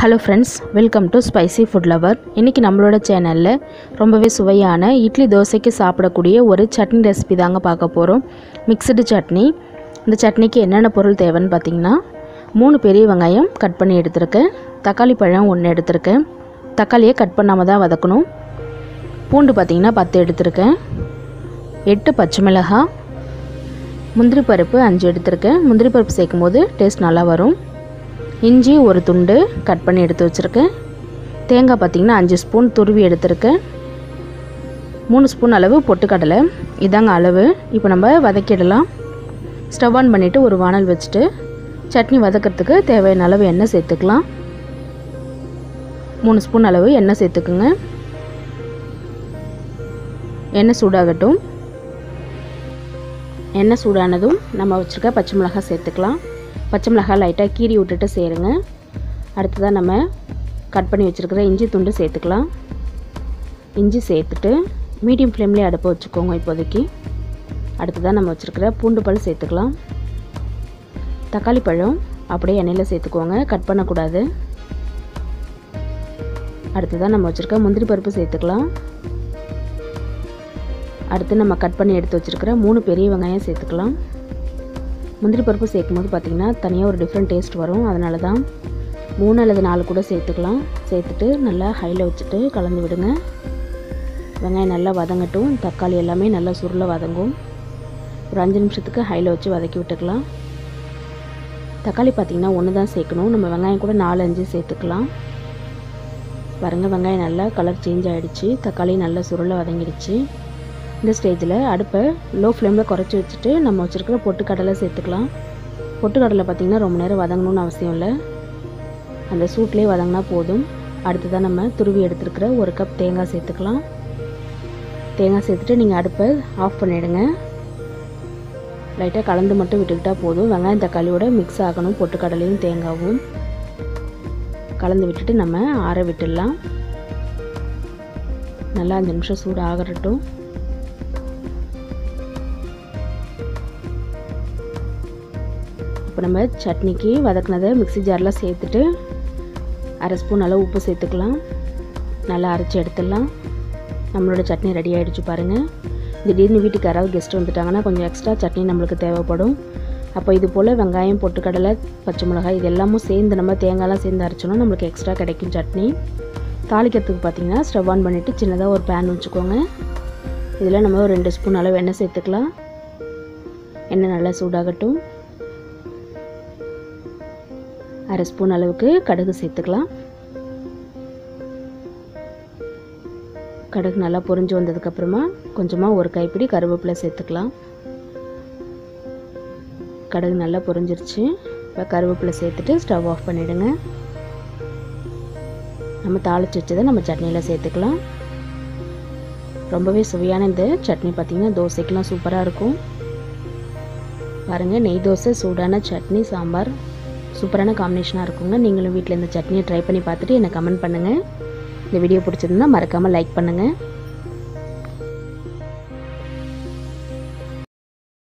hello friends welcome to spicy food lover இன்றைக்கி நம்மளோட சேனலில் ரொம்பவே சுவையான இட்லி தோசைக்கு சாப்பிடக்கூடிய ஒரு சட்னி ரெசிபி தாங்க பார்க்க போகிறோம் மிக்சடு சட்னி இந்த சட்னிக்கு என்னென்ன பொருள் தேவைன்னு பார்த்தீங்கன்னா மூணு பெரிய வெங்காயம் கட் பண்ணி எடுத்திருக்கேன் தக்காளி பழம் ஒன்று எடுத்திருக்கேன் தக்காளியை கட் பண்ணாமல் தான் வதக்கணும் பூண்டு பார்த்திங்கன்னா பத்து எடுத்திருக்கேன் எட்டு பச்சை மிளகாய் முந்திரி பருப்பு அஞ்சு எடுத்திருக்கேன் முந்திரி பருப்பு சேர்க்கும் போது டேஸ்ட் நல்லா வரும் இஞ்சி ஒரு துண்டு கட் பண்ணி எடுத்து வச்சுருக்கேன் தேங்காய் பார்த்திங்கன்னா அஞ்சு ஸ்பூன் துருவி எடுத்திருக்கேன் மூணு ஸ்பூன் அளவு பொட்டுக்கடலை இதாங்க அளவு இப்போ நம்ம வதக்கிடலாம் ஸ்டவ் ஆன் பண்ணிவிட்டு ஒரு வானல் வச்சுட்டு சட்னி வதக்கிறதுக்கு தேவையான அளவு எண்ணெய் சேர்த்துக்கலாம் மூணு ஸ்பூன் அளவு எண்ணெய் சேர்த்துக்குங்க எண்ணெய் சூடாகட்டும் எண்ணெய் சூடானதும் நம்ம வச்சுருக்க பச்சை மிளகாய் சேர்த்துக்கலாம் பச்சை மிளகாய் லைட்டாக கீறி விட்டுட்டு சேருங்க அடுத்ததாக நம்ம கட் பண்ணி வச்சுருக்கிற இஞ்சி துண்டு சேர்த்துக்கலாம் இஞ்சி சேர்த்துட்டு மீடியம் ஃப்ளேம்லேயே அடுப்பை வச்சுக்கோங்க இப்போதைக்கு அடுத்ததாக நம்ம வச்சுருக்கிற பூண்டு பல் சேர்த்துக்கலாம் தக்காளி பழம் அப்படியே எண்ணெயில் சேர்த்துக்கோங்க கட் பண்ணக்கூடாது அடுத்ததாக நம்ம வச்சுருக்க முந்திரி பருப்பு சேர்த்துக்கலாம் அடுத்து நம்ம கட் பண்ணி எடுத்து வச்சுருக்கிற மூணு பெரிய வெங்காயம் சேர்த்துக்கலாம் முந்திரி பருப்பு சேர்க்கும் போது பார்த்திங்கன்னா தனியாக ஒரு டிஃப்ரெண்ட் டேஸ்ட் வரும் அதனால தான் மூணு அல்லது நாலு கூட சேர்த்துக்கலாம் சேர்த்துட்டு நல்லா ஹையில் வச்சுட்டு கலந்து விடுங்க வெங்காயம் நல்லா வதங்கட்டும் தக்காளி எல்லாமே நல்லா சுருள வதங்கும் ஒரு அஞ்சு நிமிஷத்துக்கு ஹையில் வச்சு வதக்கி விட்டுக்கலாம் தக்காளி பார்த்திங்கன்னா ஒன்று தான் சேர்க்கணும் நம்ம வெங்காயம் கூட நாலு அஞ்சு சேர்த்துக்கலாம் பாருங்கள் வெங்காயம் நல்லா கலர் சேஞ்ச் ஆகிடுச்சு தக்காளி நல்லா சுருள வதங்கிடுச்சு இந்த ஸ்டேஜில் அடுப்பை லோ ஃப்ளேமில் குறைச்சி வச்சுட்டு நம்ம வச்சுருக்கிற பொட்டுக்கடலை சேர்த்துக்கலாம் பொட்டுக்கடலை பார்த்திங்கன்னா ரொம்ப நேரம் வதங்கணும்னு அவசியம் இல்லை அந்த சூட்லேயே வதங்கினா போதும் அடுத்ததாக நம்ம துருவி எடுத்துருக்கிற ஒரு கப் தேங்காய் சேர்த்துக்கலாம் தேங்காய் சேர்த்துட்டு நீங்கள் அடுப்பை ஆஃப் பண்ணிவிடுங்க லைட்டாக கலந்து மட்டும் விட்டுக்கிட்டால் போதும் வெங்காயம் தக்காளியோட மிக்ஸ் ஆகணும் பொட்டுக்கடலையும் தேங்காவும் கலந்து விட்டுட்டு நம்ம ஆற விட்டுடலாம் நல்லா அஞ்சு நிமிஷம் சூடு ஆகட்டும் இப்போ நம்ம சட்னிக்கு வதக்குனதை மிக்ஸி ஜாரில் சேர்த்துட்டு அரை ஸ்பூன் அளவு உப்பு சேர்த்துக்கலாம் நல்லா அரைச்சி எடுத்துடலாம் நம்மளோட சட்னி ரெடி ஆகிடுச்சு பாருங்கள் திடீர்னு வீட்டுக்கு யாராவது கெஸ்ட் வந்துட்டாங்கன்னா கொஞ்சம் எக்ஸ்ட்ரா சட்னி நம்மளுக்கு தேவைப்படும் அப்போ இது போல் வெங்காயம் பொட்டுக்கடலை பச்சை மிளகாய் இது எல்லாமும் சேர்ந்து நம்ம தேங்காய்லாம் சேர்ந்து அரைச்சோன்னா நம்மளுக்கு எக்ஸ்ட்ரா கிடைக்கும் சட்னி தாளிக்கிறதுக்கு பார்த்திங்கன்னா ஸ்டவ் ஆன் பண்ணிவிட்டு சின்னதாக ஒரு பேன் வச்சுக்கோங்க இதில் நம்ம ஒரு ரெண்டு ஸ்பூன் அளவு எண்ணெய் சேர்த்துக்கலாம் எண்ணெய் நல்லா சூடாகட்டும் அரை ஸ்பூன் அளவுக்கு கடுகு சேர்த்துக்கலாம் கடுகு நல்லா பொரிஞ்சு வந்ததுக்கப்புறமா கொஞ்சமாக ஒரு கைப்பிடி கருவேப்பிலை சேர்த்துக்கலாம் கடுகு நல்லா பொரிஞ்சிருச்சு இப்போ கருவேப்பிலை சேர்த்துட்டு ஸ்டவ் ஆஃப் பண்ணிவிடுங்க நம்ம தாளித்து வச்சதை நம்ம சட்னியில் சேர்த்துக்கலாம் ரொம்பவே சுவையான இந்த சட்னி பார்த்திங்கன்னா தோசைக்கெலாம் சூப்பராக இருக்கும் பாருங்கள் நெய் தோசை சூடான சட்னி சாம்பார் சூப்பரான காம்பினேஷனாக இருக்குங்க நீங்களும் வீட்டில் இந்த சட்னியை ட்ரை பண்ணி பார்த்துட்டு என்னை கமெண்ட் பண்ணுங்கள் இந்த வீடியோ பிடிச்சிருந்தா மறக்காமல் லைக் பண்ணுங்கள்